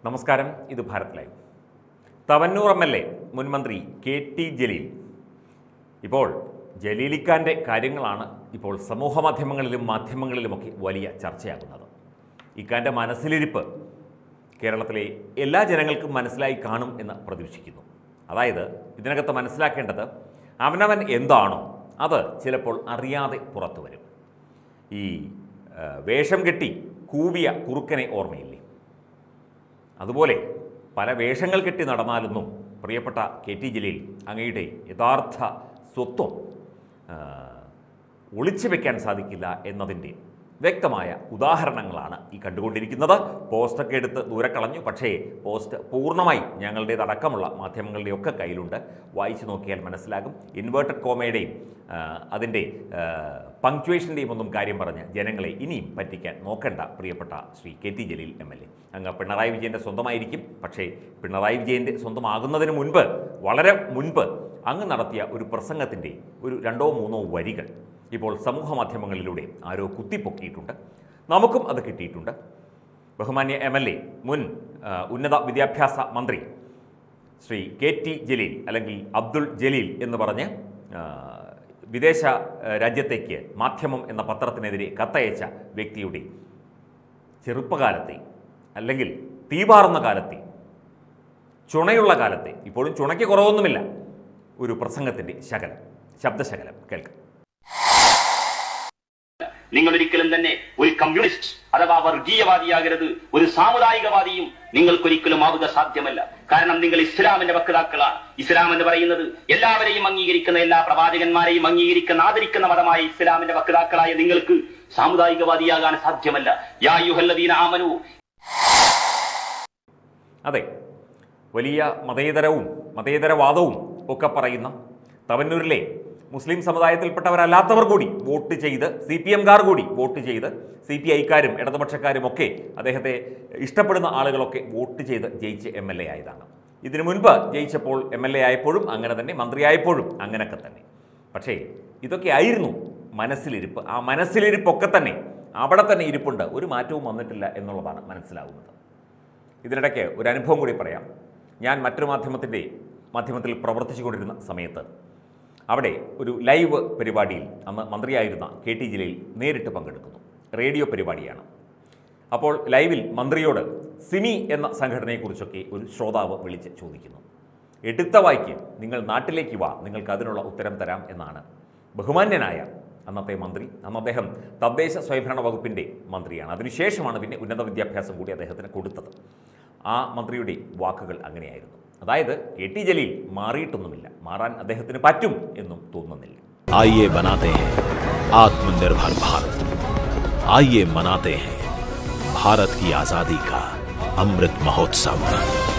നമസ്കാരം ഇത് Bharat live Thavanur M L A മുൻ മന്ത്രി കെ ടി ജലീൽ ഇപ്പോൾ ജലീലിക്കാൻ്റെ കാര്യങ്ങളാണ് ഇപ്പോൾ സമൂഹ മാധ്യമങ്ങളിലും മാധ്യമങ്ങളിലുമൊക്കെ വലിയ ചർച്ചയാകുന്നത് ഇക്കാൻ്റെ മനസ്സിലിരിപ്പ് കേരളത്തിലെ എല്ലാ ജനങ്ങൾക്കും മനസ്സിലായി കാണും എന്ന് പ്രതീക്ഷിക്കുന്നു അതായത് ഇതിനകത്ത് മനസ്സിലാക്കേണ്ടത് അവനവൻ എന്താണോ അത് ചിലപ്പോൾ അറിയാതെ പുറത്തു വരും ഈ ആ, വേഷം കെട്ടി കൂവിയ കുറുക്കനെ ഓർമ്മയില്ലേ അതുപോലെ പല വേഷങ്ങൾ കെട്ടി നടന്നാലൊന്നും പ്രിയപ്പെട്ട കെ ടി ജലീൽ അങ്ങയുടെ യഥാർത്ഥ സ്വത്വം ആ, ഒളിച്ചു വെക്കാൻ സാധിക്കില്ല എന്നതിൻ്റെ വ്യക്തമായ ഉദാഹരണങ്ങളാണ് ഈ കണ്ടുകൊണ്ടിരിക്കുന്നത് പോസ്റ്റൊക്കെ എടുത്ത് ദൂരെ കളഞ്ഞു പക്ഷേ പോസ്റ്റ് പൂർണ്ണമായി ഞങ്ങളുടേതടക്കമുള്ള മാധ്യമങ്ങളുടെയൊക്കെ കയ്യിലുണ്ട് വായിച്ചു നോക്കിയാൽ മനസ്സിലാകും ഇൻവേർട്ടഡ് കോമയുടെയും ആ, അതിൻ്റെ പങ്ക്ച്വേഷൻ്റെയും ഒന്നും കാര്യം പറഞ്ഞ് ജനങ്ങളെ ഇനിയും പറ്റിക്കാൻ നോക്കണ്ട പ്രിയപ്പെട്ട Shri K T Jaleel M L A അങ്ങ് പിണറായി വിജയൻ്റെ സ്വന്തമായിരിക്കും പക്ഷേ പിണറായി വിജയൻ്റെ സ്വന്തമാകുന്നതിന് മുൻപ് വളരെ മുൻപ് അങ്ങ് നടത്തിയ ഒരു പ്രസംഗത്തിൻ്റെ ഒരു രണ്ടോ മൂന്നോ വരികൾ ഇപ്പോൾ സമൂഹ മാധ്യമങ്ങളിലൂടെ ആരോ കുത്തിപ്പൊക്കിയിട്ടുണ്ട് നമുക്കും അത് കിട്ടിയിട്ടുണ്ട് ബഹുമാന്യ എം എൽ എ മുൻ ആ, ഉന്നത വിദ്യാഭ്യാസ മന്ത്രി ശ്രീ കെ ടി ജലീൽ അല്ലെങ്കിൽ അബ്ദുൾ ജലീൽ എന്ന് പറഞ്ഞ് ആ, വിദേശ ആ, രാജ്യത്തേക്ക് മാധ്യമം എന്ന പത്രത്തിനെതിരെ കത്തയച്ച വ്യക്തിയുടെ ചെറുപ്പകാലത്തെ അല്ലെങ്കിൽ തീപാറുന്ന കാലത്തെ ചുണയുള്ള കാലത്തെ ഇപ്പോഴും ചുണയ്ക്ക് കുറവൊന്നുമില്ല ഒരു പ്രസംഗത്തിൻ്റെ ശകലം ശബ്ദശകലം കേൾക്കാം നിങ്ങൾ ഒരിക്കലും തന്നെ ഒരു കമ്മ്യൂണിസ്റ്റ് അഥവാ വർഗീയവാദിയാകരുത് ഒരു സാമുദായികവാദിയും നിങ്ങൾക്കൊരിക്കലും ആവുക സാധ്യമല്ല കാരണം നിങ്ങൾ ഇസ്ലാമിന്റെ വക്താക്കളാണ് ഇസ്ലാം എന്ന് പറയുന്നത് എല്ലാവരെയും അംഗീകരിക്കുന്ന എല്ലാ പ്രവാചകന്മാരെയും അംഗീകരിക്കുന്ന ആദരിക്കുന്ന മതമായ ഇസ്ലാമിന്റെ വക്താക്കളായ നിങ്ങൾക്ക് സാമുദായികവാദിയാകാൻ സാധ്യമല്ല യാ യുഹല്ലദീന ആമനു അതെ വലിയ മതേതരവും മതേതരവാദവും ഒക്കെ പറയുന്ന തവന്നൂരിലെ മുസ്ലിം സമുദായത്തിൽപ്പെട്ടവരല്ലാത്തവർ കൂടി വോട്ട് ചെയ്ത് സി പി എംകാർ കൂടി വോട്ട് ചെയ്ത് സി പി ഐക്കാരും ഇടതുപക്ഷക്കാരും ഒക്കെ അദ്ദേഹത്തെ ഇഷ്ടപ്പെടുന്ന ആളുകളൊക്കെ വോട്ട് ചെയ്ത് ജയിച്ച് എം എൽ എ ആയതാണ് ഇതിനു മുൻപ് ജയിച്ചപ്പോൾ എം എൽ എ ആയപ്പോഴും അങ്ങനെ തന്നെ മന്ത്രിയായപ്പോഴും അങ്ങനെയൊക്കെ തന്നെ പക്ഷേ ഇതൊക്കെ ആയിരുന്നു മനസ്സിലിരിപ്പ് ആ മനസ്സിലിരിപ്പൊക്കെ തന്നെ അവിടെ തന്നെ ഇരിപ്പുണ്ട് ഒരു മാറ്റവും വന്നിട്ടില്ല എന്നുള്ളതാണ് മനസ്സിലാവുന്നത് ഇതിനിടയ്ക്ക് ഒരു അനുഭവം കൂടി പറയാം ഞാൻ മറ്റൊരു മാധ്യമത്തിൻ്റെ മാധ്യമത്തിൽ പ്രവർത്തിച്ചുകൊണ്ടിരുന്ന സമയത്ത് അവിടെ ഒരു ലൈവ് പരിപാടിയിൽ അന്ന് മന്ത്രിയായിരുന്ന കെ ടി ജലീൽ നേരിട്ട് പങ്കെടുക്കുന്നു റേഡിയോ പരിപാടിയാണ് അപ്പോൾ ലൈവിൽ മന്ത്രിയോട് സിമി എന്ന സംഘടനയെക്കുറിച്ചൊക്കെ ഒരു ശ്രോതാവ് വിളിച്ച് ചോദിക്കുന്നു എടുത്ത വായിക്ക് നിങ്ങൾ നാട്ടിലേക്ക് വാ നിങ്ങൾക്ക് അതിനുള്ള ഉത്തരം തരാം എന്നാണ് ബഹുമാന്യനായ അന്നത്തെ മന്ത്രി അന്ന് അദ്ദേഹം തദ്ദേശ സ്വയംഭരണ വകുപ്പിൻ്റെ മന്ത്രിയാണ് അതിനുശേഷമാണ് പിന്നെ ഉന്നത വിദ്യാഭ്യാസം കൂടി അദ്ദേഹത്തിന് കൊടുത്തത് ആ മന്ത്രിയുടെ വാക്കുകൾ അങ്ങനെയായിരുന്നു അതായത് കെ ടി ജലീൽ മാറിയിട്ടൊന്നുമില്ല മാറാൻ അദ്ദേഹത്തിന് പറ്റും എന്നും തോന്നുന്നില്ല आइए बनाते हैं आत्मनिर्भर भारत आइए मनाते हैं भारत की आजादी का अमृत महोत्सव